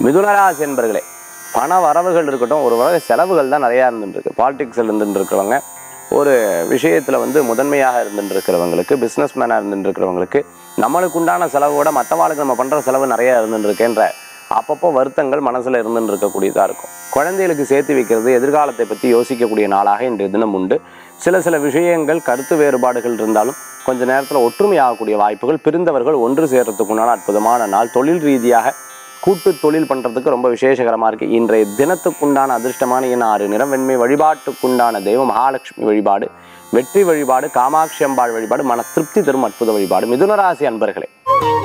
மிதுனராசி என்பர்களே பண வரவுகள் இருக்கட்டும் ஒரு வகை செலவுகள் தான் நிறையா இருந்துட்டு இருக்கு பாலிடிக்ஸில் இருந்துட்டு இருக்கிறவங்க ஒரு விஷயத்தில் வந்து முதன்மையாக இருந்துட்டு இருக்கிறவங்களுக்கு பிஸ்னஸ் மேனாக இருந்துட்டு இருக்கிறவங்களுக்கு நம்மளுக்கு உண்டான செலவோட மற்றவாளுக்கு நம்ம பண்ணுற செலவு நிறையா இருந்துட்டு இருக்கேன்ற அப்பப்போ வருத்தங்கள் மனசில் இருந்துட்டு இருக்கக்கூடியதாக இருக்கும் குழந்தைகளுக்கு சேர்த்து வைக்கிறது எதிர்காலத்தை பற்றி யோசிக்கக்கூடிய நாளாக இன்றைய தினம் உண்டு சில சில விஷயங்கள் கருத்து வேறுபாடுகள் இருந்தாலும் கொஞ்ச நேரத்தில் ஒற்றுமையாகக்கூடிய வாய்ப்புகள் பிரிந்தவர்கள் ஒன்று சேர்றதுக்குண்டான அற்புதமான நாள் தொழில் ரீதியாக கூட்டு தொழில் பண்ணுறதுக்கு ரொம்ப விசேஷகரமாக இருக்குது இன்றைய தினத்துக்குண்டான அதிர்ஷ்டமான என் ஆறு நிறம் வெண்மை வழிபாட்டுக்குண்டான தெய்வம் மகாலட்சுமி வழிபாடு வெற்றி வழிபாடு காமாட்சி அம்பாள் வழிபாடு மன திருப்தி தரும் அற்புத வழிபாடு மிதுனராசி அன்பர்களே